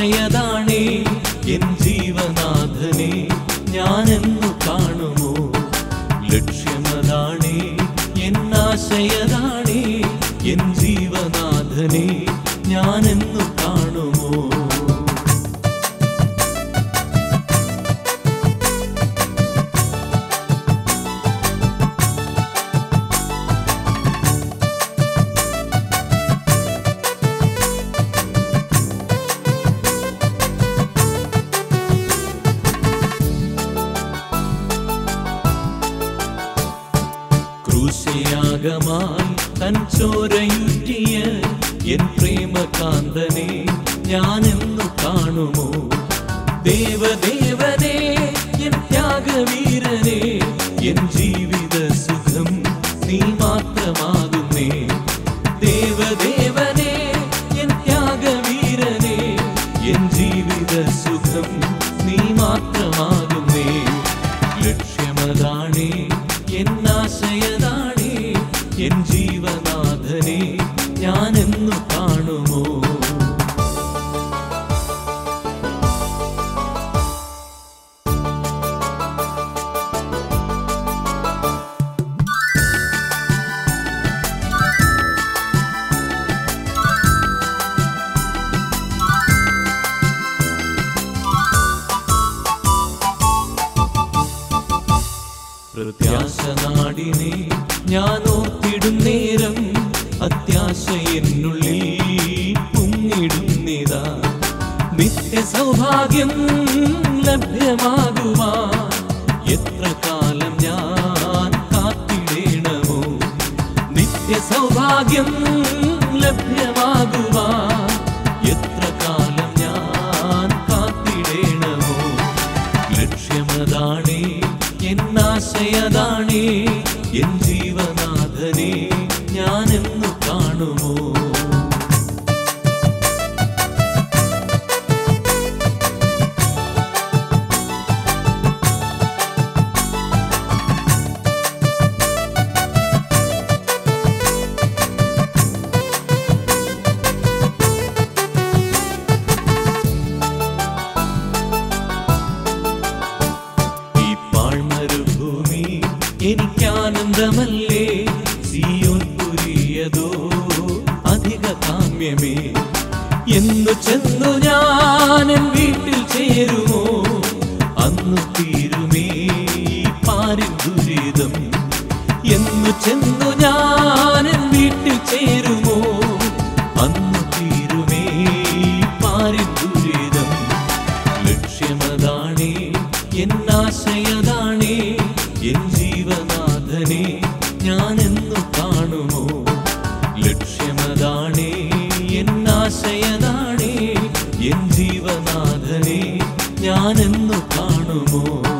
എന്നാശയതാണേ N ജീവനാഥനെ ഞാനെന്നു കാണുമോ ലക്ഷ്യമതാണേ എന്നാശയതാണേ N ജീവനാഥനെ ഞാനെന്നു കാണുമോ ക്രൂശയാഗമായി തൻ ചോരയുറ്റിയ എൻ പ്രേമകാന്തനെ ഞാനെന്നു കാണുമോ ദേവദേവനെ എൻ ത്യാഗവീരനെ എൻ ജീവിത സുഖം നീ മാത്രമാകുന്നേ ദേവദേവനെ എൻ ത്യാഗവീരനെ എൻ ജീവിത സുഖം നീ മാത്രമാകുന്നേ ലക്ഷ്യമതാണേ എന്നാശയതാണേ എൻ ജീവനാഥനെ ഞാനെന്നു കാണുമോ പ്രത്യാശ നാടിനെ ഞാൻ ഓർത്തിടും നേരം അത്യാശ എന്നുള്ളിൽ പൊങ്ങിടുന്നിതാ നിത്യ സൗഭാഗ്യം ലഭ്യമാകുവാൻ എത്ര കാലം ഞാൻ കാത്തിടേണമോ നിത്യ സൗഭാഗ്യം ലഭ്യമാകുവാൻ എത്ര കാലം ഞാൻ കാത്തിടേണമോ ലക്ഷ്യമതാണേ എന്നാശയതാണേ എൻ ജീവനാഥനെ ഞാനെന്നു കാണുമോ ഈ പാഴ്മരുഭൂമി എനിക്കാനന്ദമല്ലേ സിയോൻ പുരിയതോ അധിക കാമ്യമേ എന്നു ചെന്നു ഞാൻ എൻ വീട്ടിൽ ചേരുമോ അന്നു തീരുമേ ഈ പാരിൻ ദുരിതം എന്നു ചെന്നു ഞാൻ എൻ വീട്ടിൽ ചേരുമോ അന്നു തീരുമേ ഈ പാരിൻ ദുരിതം ലക്ഷ്യമതാണേ എന്നാശയതാണേ എൻ ജീവനാഥനെ ഞാനെന്നു കാണുമോ ലക്ഷ്യമതാണേ എന്നാശയതാണേ എൻ ജീവനാഥനെ ഞാനെന്നു കാണുമോ